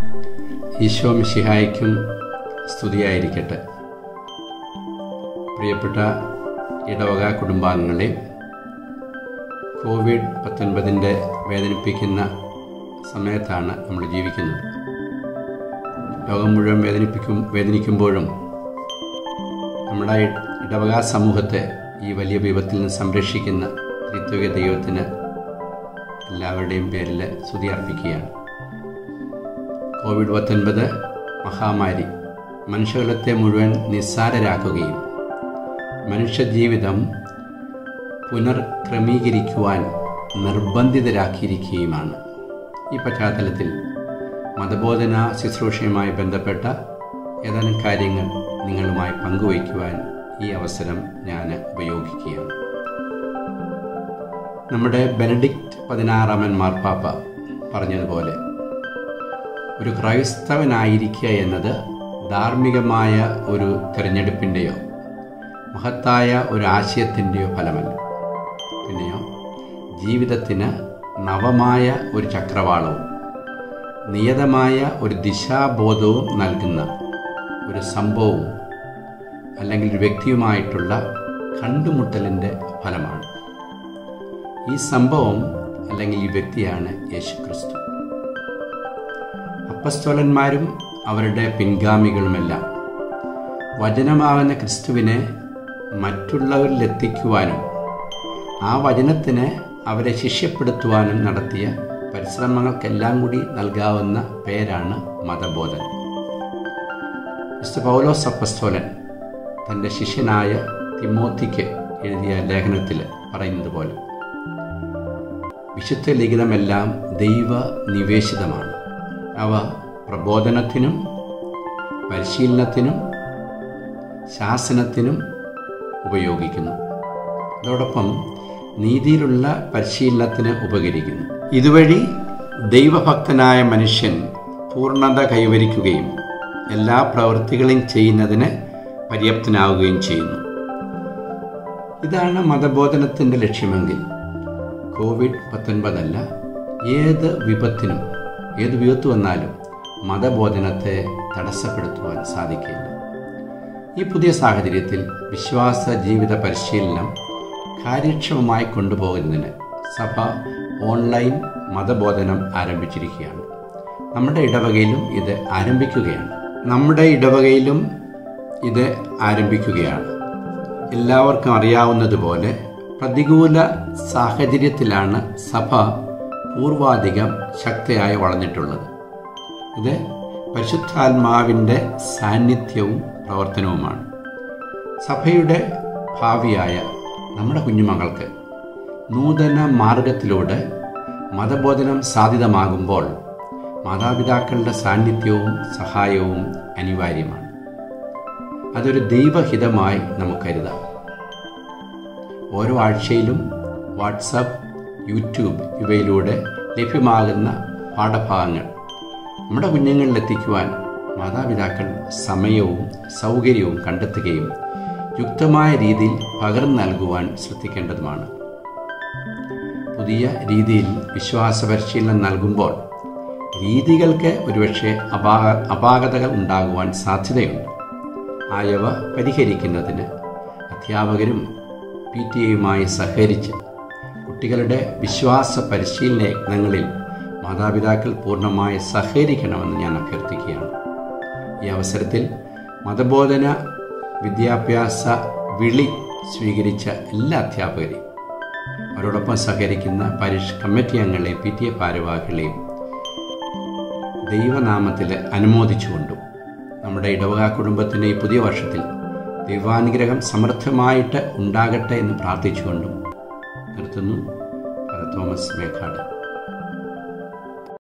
ഈശോ മിശിഹായ്ക്കും സ്തുതിയായിരിക്കട്ടെ പ്രിയപ്പെട്ട ഇടവക കുടുംബാംഗങ്ങളെ കോവിഡ് പത്തൊൻപതിൻ്റെ വേദനിപ്പിക്കുന്ന സമയത്താണ് നമ്മൾ ജീവിക്കുന്നത് ലോകം മുഴുവൻ വേദനിപ്പിക്കും വേദനിക്കുമ്പോഴും നമ്മുടെ ഇടവക സമൂഹത്തെ ഈ വലിയ വിപത്തിൽ നിന്ന് സംരക്ഷിക്കുന്ന ത്രിത്വിക ദൈവത്തിന് എല്ലാവരുടെയും പേരിൽ സ്തുതി അർപ്പിക്കുകയാണ് കോവിഡ് പത്തൊൻപത് മഹാമാരി മനുഷ്യകുലത്തെ മുഴുവൻ നിസ്സാരരാക്കുകയും മനുഷ്യജീവിതം പുനർക്രമീകരിക്കുവാൻ നിർബന്ധിതരാക്കിയിരിക്കുകയുമാണ് ഈ പശ്ചാത്തലത്തിൽ മതബോധന ശുശ്രൂഷയുമായി ബന്ധപ്പെട്ട ഏതാനും കാര്യങ്ങൾ നിങ്ങളുമായി പങ്കുവയ്ക്കുവാൻ ഈ അവസരം ഞാൻ ഉപയോഗിക്കുകയാണ് നമ്മുടെ ബെനഡിക്റ്റ് പതിനാറാമൻ മാർപ്പാപ്പ പറഞ്ഞതുപോലെ ഒരു ക്രൈസ്തവനായിരിക്കുക എന്നത് ധാർമ്മികമായ ഒരു തിരഞ്ഞെടുപ്പിൻ്റെയോ മഹത്തായ ഒരു ആശയത്തിൻ്റെയോ ഫലമല്ല പിന്നെയോ ജീവിതത്തിന് നവമായ ഒരു ചക്രവാളവും നിയതമായ ഒരു ദിശാബോധവും നൽകുന്ന ഒരു സംഭവവും അല്ലെങ്കിൽ ഒരു വ്യക്തിയുമായിട്ടുള്ള കണ്ടുമുട്ടലിൻ്റെ ഫലമാണ് ഈ സംഭവം അല്ലെങ്കിൽ ഈ വ്യക്തിയാണ് യേശു ക്രിസ്തു അപ്പസ്തോലന്മാരും അവരുടെ പിൻഗാമികളുമെല്ലാം വചനമാവുന്ന ക്രിസ്തുവിനെ മറ്റുള്ളവരിലെത്തിക്കുവാനും ആ വചനത്തിന് അവരെ ശിഷ്യപ്പെടുത്തുവാനും നടത്തിയ പരിശ്രമങ്ങൾക്കെല്ലാം കൂടി നൽകാവുന്ന പേരാണ് മതബോധനം മിസ്റ്റർ പൗലോസ് അപ്പസ്തോലൻ തൻ്റെ ശിഷ്യനായ തിമോത്തിക്ക് എഴുതിയ ലേഖനത്തിൽ പറയുന്നത് പോലെ വിശുദ്ധ ലിഖിതമെല്ലാം ദൈവ നിവേശിതമാണ് അവ പ്രബോധനത്തിനും പരിശീലനത്തിനും ശാസനത്തിനും ഉപയോഗിക്കുന്നു അതോടൊപ്പം നീതിയിലുള്ള പരിശീലനത്തിന് ഉപകരിക്കുന്നു ഇതുവഴി ദൈവഭക്തനായ മനുഷ്യൻ പൂർണ്ണത കൈവരിക്കുകയും എല്ലാ പ്രവൃത്തികളും ചെയ്യുന്നതിന് പര്യാപ്തനാവുകയും ചെയ്യുന്നു ഇതാണ് മതബോധനത്തിൻ്റെ ലക്ഷ്യമെങ്കിൽ കോവിഡ് പത്തൊൻപതല്ല ഏത് വിപത്തിനും ഏത് വിപത്ത് വന്നാലും മതബോധനത്തെ തടസ്സപ്പെടുത്തുവാൻ സാധിക്കില്ല ഈ പുതിയ സാഹചര്യത്തിൽ വിശ്വാസ ജീവിത പരിശീലനം കാര്യക്ഷമമായി കൊണ്ടുപോകുന്നതിന് സഭ ഓൺലൈൻ മതബോധനം ആരംഭിച്ചിരിക്കുകയാണ് നമ്മുടെ ഇടവകയിലും ഇത് ആരംഭിക്കുകയാണ് നമ്മുടെ ഇടവകയിലും ഇത് ആരംഭിക്കുകയാണ് എല്ലാവർക്കും അറിയാവുന്നതുപോലെ പ്രതികൂല സാഹചര്യത്തിലാണ് സഭ പൂർവാധികം ശക്തിയായി വളർന്നിട്ടുള്ളത് ഇത് പരിശുദ്ധാത്മാവിൻ്റെ സാന്നിധ്യവും പ്രവർത്തനവുമാണ് സഭയുടെ ഭാവിയായ നമ്മുടെ കുഞ്ഞുമക്കൾക്ക് നൂതന മാർഗത്തിലൂടെ മതബോധനം സാധ്യതമാകുമ്പോൾ മാതാപിതാക്കളുടെ സാന്നിധ്യവും സഹായവും അനിവാര്യമാണ് അതൊരു ദൈവഹിതമായി നമുക്ക് കരുതാം ഓരോ ആഴ്ചയിലും വാട്സപ്പ് യൂട്യൂബ് ഇവയിലൂടെ ലഭ്യമാകുന്ന പാഠഭാഗങ്ങൾ നമ്മുടെ കുഞ്ഞുങ്ങളിലെത്തിക്കുവാൻ മാതാപിതാക്കൾ സമയവും സൗകര്യവും കണ്ടെത്തുകയും യുക്തമായ രീതിയിൽ പകർന്നു നൽകുവാൻ ശ്രദ്ധിക്കേണ്ടതുമാണ് പുതിയ രീതിയിൽ വിശ്വാസ പരിശീലനം നൽകുമ്പോൾ രീതികൾക്ക് ഒരുപക്ഷെ അപാക അപാകതകൾ ഉണ്ടാകുവാൻ സാധ്യതയുണ്ട് ആയവ പരിഹരിക്കുന്നതിന് അധ്യാപകരും പി ടി എയുമായി സഹകരിച്ച് കുട്ടികളുടെ വിശ്വാസ പരിശീലന യജ്ഞങ്ങളിൽ മാതാപിതാക്കൾ പൂർണ്ണമായി സഹകരിക്കണമെന്ന് ഞാൻ അഭ്യർത്ഥിക്കുകയാണ് ഈ അവസരത്തിൽ മതബോധന വിദ്യാഭ്യാസ വിളി സ്വീകരിച്ച എല്ലാ അധ്യാപകരെയും അവരോടൊപ്പം സഹകരിക്കുന്ന പരീക്ഷ കമ്മിറ്റി അംഗങ്ങളെയും പി ടി എ ഭാരവാഹികളെയും ദൈവനാമത്തിൽ അനുമോദിച്ചുകൊണ്ടും നമ്മുടെ ഇടവക കുടുംബത്തിൻ്റെ ഈ പുതിയ വർഷത്തിൽ ദൈവാനുഗ്രഹം സമൃദ്ധമായിട്ട് ഉണ്ടാകട്ടെ എന്ന് പ്രാർത്ഥിച്ചുകൊണ്ടും നിർത്തുന്നു തോമസ് മേഘാട്